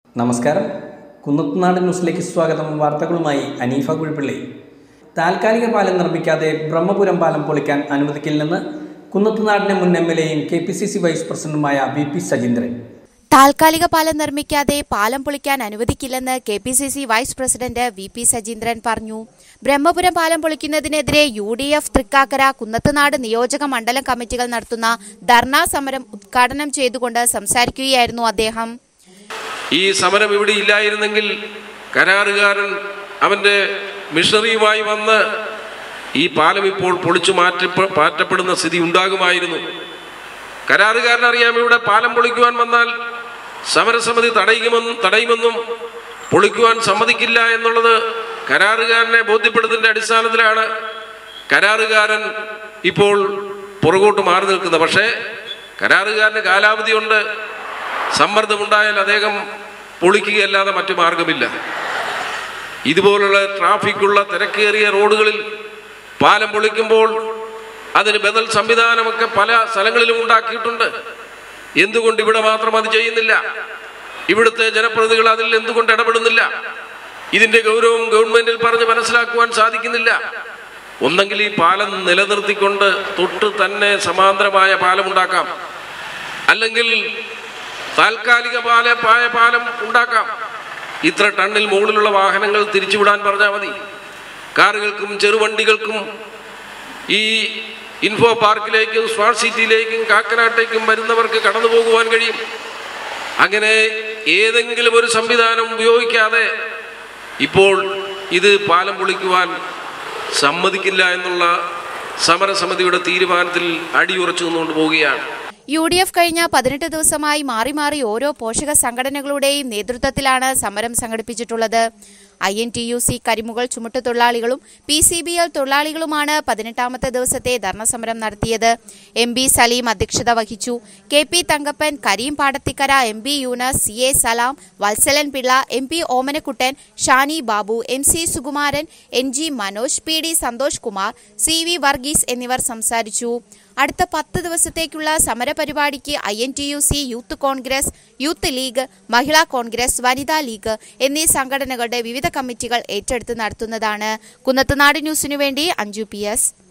നമസ്കാരം കുന്നത്തുനാട് ന്യൂസിലേക്ക് സ്വാഗതം വാർത്തകളുമായി അനീഫ കുഴിപ്പള്ളി താൽക്കാലിക പാലം നിർമ്മിക്കാതെ ബ്രഹ്മപുരം പാലം പൊളിക്കാൻ അനുവദിക്കില്ലെന്ന് കുന്നത്തുനാടിന്റെ മുൻ എം എൽ എയും K P C C vice പ്രസിഡന്റുമായ വി പി സജീന്ദ്രൻ താൽക്കാലിക പാലം നിർമ്മിക്കാതെ പാലം പൊളിക്കാൻ അനുവദിക്കില്ലെന്ന് K P C C vice president V P Sajeendran പറഞ്ഞു ബ്രഹ്മപുരം പാലം പൊളിക്കുന്നതിനെതിരെ U D F Thrikkakara Kunnathunad നിയോജക മണ്ഡലം കമ്മിറ്റികൾ നടത്തുന്ന ധർണാ സമരം ഉദ്ഘാടനം ചെയ്തുകൊണ്ട് സംസാരിക്കുകയായിരുന്നു അദ്ദേഹം ഈ സമരം ഇവിടെ ഇല്ലായിരുന്നെങ്കിൽ കരാറുകാരൻ അവൻ്റെ മിഷണറിയുമായി വന്ന് ഈ പാലം ഇപ്പോൾ പൊളിച്ചു മാറ്റ മാറ്റപ്പെടുന്ന സ്ഥിതി ഉണ്ടാകുമായിരുന്നു കരാറുകാരൻ അറിയാം ഇവിടെ പാലം പൊളിക്കുവാൻ വന്നാൽ സമരസമിതി തടയുമെന്നും തടയുമെന്നും പൊളിക്കുവാൻ സമ്മതിക്കില്ല എന്നുള്ളത് കരാറുകാരനെ ബോധ്യപ്പെടുത്തുന്ന അടിസ്ഥാനത്തിലാണ് കരാറുകാരൻ ഇപ്പോൾ പുറകോട്ട് മാറി നിൽക്കുന്നത് പക്ഷേ കരാറുകാരന് കാലാവധിയുണ്ട് സമ്മർദ്ദമുണ്ടായാൽ അദ്ദേഹം പൊളിക്കുകയല്ലാതെ മറ്റു മാർഗമില്ല ഇതുപോലുള്ള ട്രാഫിക്കുള്ള തിരക്കേറിയ റോഡുകളിൽ പാലം പൊളിക്കുമ്പോൾ അതിന് ബദൽ സംവിധാനമൊക്കെ പല സ്ഥലങ്ങളിലും ഉണ്ടാക്കിയിട്ടുണ്ട് എന്തുകൊണ്ട് ഇവിടെ മാത്രം അത് ചെയ്യുന്നില്ല ഇവിടുത്തെ ജനപ്രതിനിധികൾ അതിൽ എന്തുകൊണ്ട് ഇടപെടുന്നില്ല ഇതിന്റെ ഗൗരവം ഗവൺമെന്റിൽ പറഞ്ഞ് മനസ്സിലാക്കുവാൻ സാധിക്കുന്നില്ല ഒന്നെങ്കിൽ ഈ പാലം നിലനിർത്തിക്കൊണ്ട് തൊട്ട് തന്നെ സമാന്തരമായ പാലം ഉണ്ടാക്കാം അല്ലെങ്കിൽ താൽക്കാലിക പാല പായ പാലം ഉണ്ടാക്കാം ഇത്ര ടണ്ണിൽ മുകളിലുള്ള വാഹനങ്ങൾ തിരിച്ചുവിടാൻ പറഞ്ഞാൽ മതി കാറുകൾക്കും ചെറുവണ്ടികൾക്കും ഈ ഇൻഫോ പാർക്കിലേക്കും സ്മാർട്ട് സിറ്റിയിലേക്കും കാക്കനാട്ടേക്കും വരുന്നവർക്ക് കടന്നു പോകുവാൻ കഴിയും അങ്ങനെ ഏതെങ്കിലും ഒരു സംവിധാനം ഉപയോഗിക്കാതെ ഇപ്പോൾ ഇത് പാലം പൊളിക്കുവാൻ സമ്മതിക്കില്ല എന്നുള്ള സമരസമിതിയുടെ തീരുമാനത്തിൽ അടിയുറച്ചു നിന്നുകൊണ്ട് പോവുകയാണ് യു ഡി എഫ് കഴിഞ്ഞ പതിനെട്ട് ദിവസമായി മാറി മാറി ഓരോ പോഷക സംഘടനകളുടെയും നേതൃത്വത്തിലാണ് സമരം സംഘടിപ്പിച്ചിട്ടുള്ളത് I N T U C Karimukal ചുമട്ട് തൊഴിലാളികളും പി സി ബി എൽ തൊഴിലാളികളുമാണ് പതിനെട്ടാമത്തെ ദിവസത്തെ ധർണ സമരം നടത്തിയത് എം ബി സലീം അധ്യക്ഷത വഹിച്ചു K P Thankappan Kareem Padathikkara M B Yunus C A Salam Vatsalan Pillai M P Omanakuttan Shani Babu M C Sukumaran N G Manoj P D Santhosh Kumar C V Varghese എന്നിവർ സംസാരിച്ചു അടുത്ത പത്ത് ദിവസത്തേക്കുള്ള സമരപരിപാടിക്ക് I N T U C youth Congress youth league Mahila Congress Vanitha league എന്നീ സംഘടനകളുടെ വിവിധ കമ്മിറ്റികൾ ഏറ്റെടുത്ത് നടത്തുന്നതാണ് കുന്നത്തുനാട് ന്യൂസിനു വേണ്ടി അഞ്ജു പി എസ്